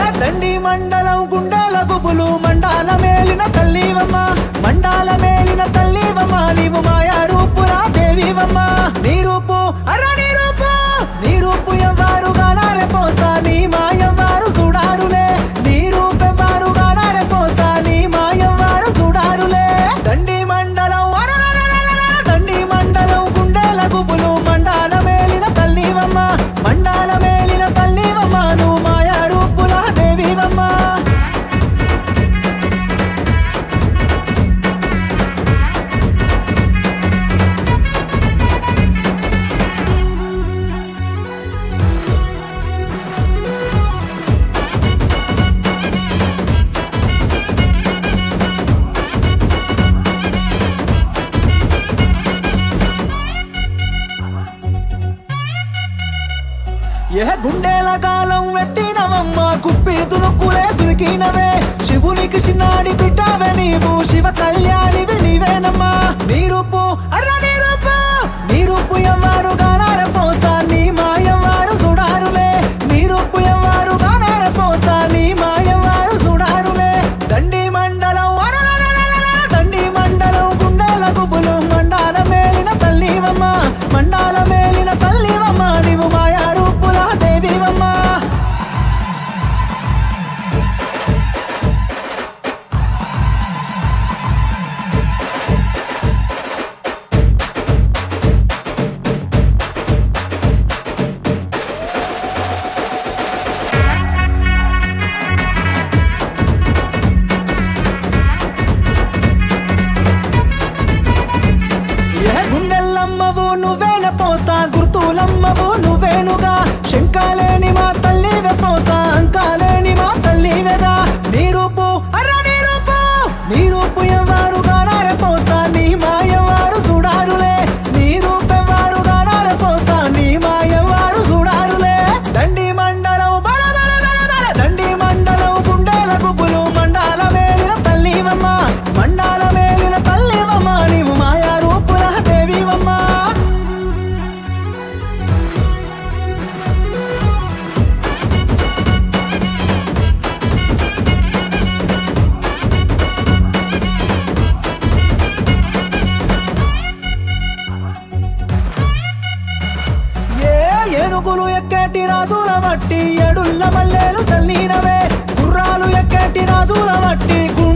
దండి మండలం గుండెల గుబులు మండాల మేలిన తల్లివమ్మ మండాల మేలిన తల్లివమ్మ నీవు మాయా రూపురా దేవివమ్మ నీ రూపు అర నీ రూపు నీ రూపు ఎవ్వారు గానారే పోస్తా నీ మాయవ్వారు చూడారులే నీ రూపెవ్వారు గానారే పోస్తా నీ మాయవ్వారు చూడారులే దండి మండలం అరరరరరర, దండి మండలం గుండెల గుబులు మండాల మేలిన తల్లివమ్మ మండాల మేలిన తల్లివమ్మ నువ్వు మాయా రూపుల దేవివమ్మ ఏ గుండెల కాలం వెట్టినవమ్మ కుప్పి తునుకులే దునికినవే శివునికి చిన్నాడి బిడ్డవే నీవు శివ కళ్యాణివి నీవేనమ్మా నీ రూపు అర్ర నీ రూపు నీ రూపు ఎవ్వారు గానార పోస్తా నీ మాయవ్వారు చూడారులే నీ రూపు ఎవ్వారు గానార పోస్తా నీ మాయవ్వారు చూడారులే దండి మండలం అరరరరరర, దండి మండలం గుండెల గుబులు మండాల మేలిన తల్లివమ్మ మండాల మేలిన తల్లివమ్మ నీవు మాయా రూపుల దేవివమ్మ ఏ గుండెల్లమ్మవు నువ్వేన పోస్తా గుర్తులమ్మవు నువ్వేనుగా శంకాలేని మా తల్లివే పోస్తా అంకాలేని మా తల్లివేదా నీ రూపు అర్ర నీ రూపు నీ రూపు ఎవ్వారు గానార పోస్తా నీ మాయవారు చూడారులే నీ రూపెవ్వారు గానార పోస్తా నీ మాయవారు చూడారులే దండి మండలం బల బల బల బల దండి మండలం గుండెల గుబులు మండాల మేలిన తల్లివమ్మ మండాల మేలిన తల్లివమ్మ నీవు మాయా రూపుల దేవివమ్మ ఏ ఏనుగులు ఎక్కటి రాజుల మట్టి ఎడుల్ల మల్లెలు తల్లినవే గుర్రాలు ఎక్కటి రాజుల మట్టి